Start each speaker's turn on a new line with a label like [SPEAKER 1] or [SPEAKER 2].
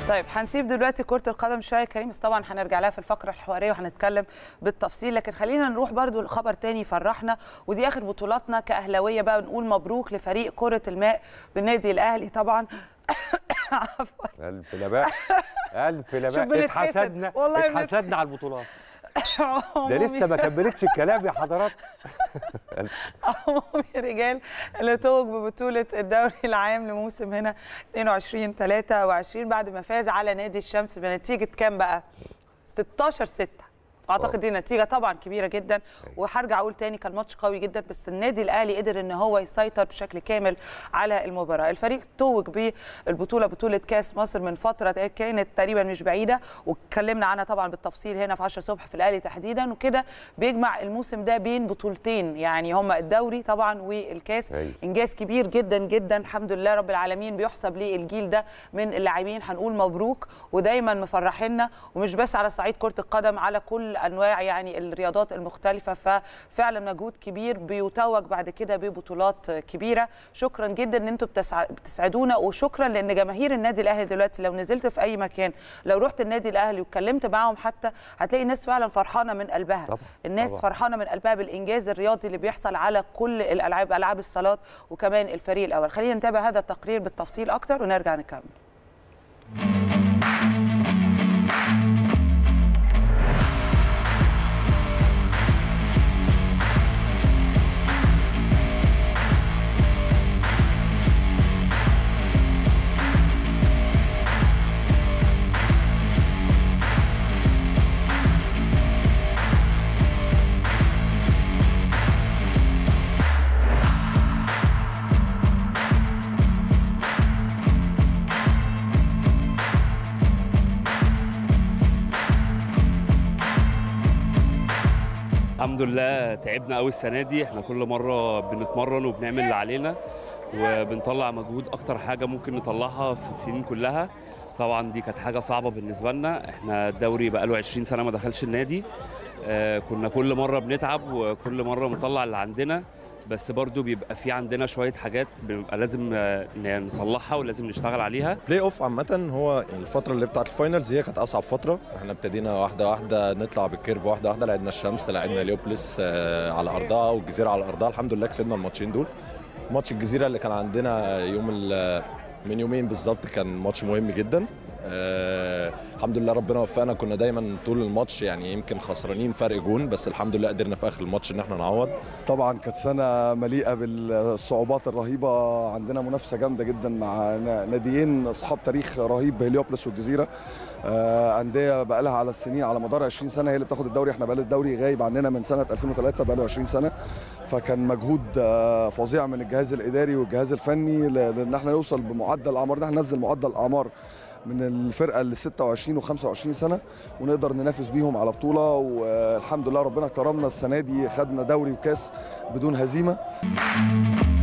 [SPEAKER 1] طيب هنسيب دلوقتي كرة القدم شوية كريم بس طبعا هنرجع لها في الفقرة الحوارية وهنتكلم بالتفصيل لكن خلينا نروح برضو لخبر تاني يفرحنا ودي آخر بطولاتنا كأهلاوية بقى نقول مبروك لفريق كرة الماء بالنادي الأهلي طبعا عفوا
[SPEAKER 2] ألف نباء ألف
[SPEAKER 1] شوف
[SPEAKER 2] نباء
[SPEAKER 1] بنتحسد.
[SPEAKER 2] اتحسدنا
[SPEAKER 1] والله بنت-
[SPEAKER 2] اتحسدنا على البطولات ده
[SPEAKER 1] عمومي-
[SPEAKER 2] لسه ما كملتش الكلام يا حضرات
[SPEAKER 1] عمومي رجال اللي توج ببطولة الدوري العام لموسم هنا 22 23 بعد ما فاز على نادي الشمس بنتيجة كام بقى؟ 16 6 اعتقد دي نتيجه طبعا كبيره جدا وهرجع اقول تاني كان ماتش قوي جدا بس النادي الاهلي قدر ان هو يسيطر بشكل كامل على المباراه الفريق توج بالبطوله بطوله كاس مصر من فتره كانت تقريبا مش بعيده واتكلمنا عنها طبعا بالتفصيل هنا في 10 الصبح في الاهلي تحديدا وكده بيجمع الموسم ده بين بطولتين يعني هما الدوري طبعا والكاس
[SPEAKER 2] أيوة.
[SPEAKER 1] انجاز كبير جدا جدا الحمد لله رب العالمين بيحسب للجيل ده من اللاعبين هنقول مبروك ودايما مفرحينا ومش بس على صعيد كره القدم على كل انواع يعني الرياضات المختلفه ففعلا مجهود كبير بيتوج بعد كده ببطولات كبيره شكرا جدا ان انتم بتسع- بتسعدونا وشكرا لان جماهير النادي الاهلي دلوقتي لو نزلت في اي مكان لو رحت النادي الاهلي واتكلمت معاهم حتى هتلاقي الناس فعلا فرحانه من قلبها
[SPEAKER 2] طبعاً،
[SPEAKER 1] الناس
[SPEAKER 2] طبعاً.
[SPEAKER 1] فرحانه من قلبها بالانجاز الرياضي اللي بيحصل على كل الالعاب العاب الصالات وكمان الفريق الاول خلينا نتابع هذا التقرير بالتفصيل اكتر ونرجع نكمل
[SPEAKER 3] الحمد لله تعبنا قوي السنه دي احنا كل مره بنتمرن وبنعمل اللي علينا وبنطلع مجهود اكتر حاجه ممكن نطلعها في السنين كلها طبعا دي كانت حاجه صعبه بالنسبه لنا احنا الدوري بقاله 20 سنه ما دخلش النادي آه، كنا كل مره بنتعب وكل مره بنطلع اللي عندنا بس برضو بيبقى في عندنا شويه حاجات بنبقى لازم آه، نصلحها ولازم نشتغل عليها
[SPEAKER 4] بلاي اوف عامة هو الفترة اللي بتاعت الفاينلز هي كانت أصعب فترة، احنا ابتدينا واحدة واحدة نطلع بالكيرف واحدة واحدة لعبنا الشمس لعبنا ليوبلس آه، على أرضها والجزيرة على أرضها الحمد لله كسبنا الماتشين دول. ماتش الجزيرة اللي كان عندنا يوم ال- من يومين بالظبط كان ماتش مهم جدا. آه الحمد لله ربنا وفقنا كنا دايما طول الماتش يعني يمكن خسرانين فرق جون بس الحمد لله قدرنا في اخر الماتش ان احنا نعوض
[SPEAKER 5] طبعا كانت سنه مليئه بالصعوبات الرهيبه عندنا منافسه جامده جدا مع نا- ناديين اصحاب تاريخ رهيب هليوبلس والجزيره آه، انديه بقى لها على السنين على مدار 20 سنه هي اللي بتاخد الدوري احنا بقى الدوري غايب عننا من سنه 2003 بقى له 20 سنه فكان مجهود آه، فظيع من الجهاز الاداري والجهاز الفني ل- لان احنا نوصل بمعدل اعمار ده احنا ننزل معدل اعمار من الفرقه اللي 26 و25 سنه ونقدر ننافس بيهم على بطوله والحمد لله ربنا كرمنا السنه دي خدنا دوري وكاس بدون هزيمه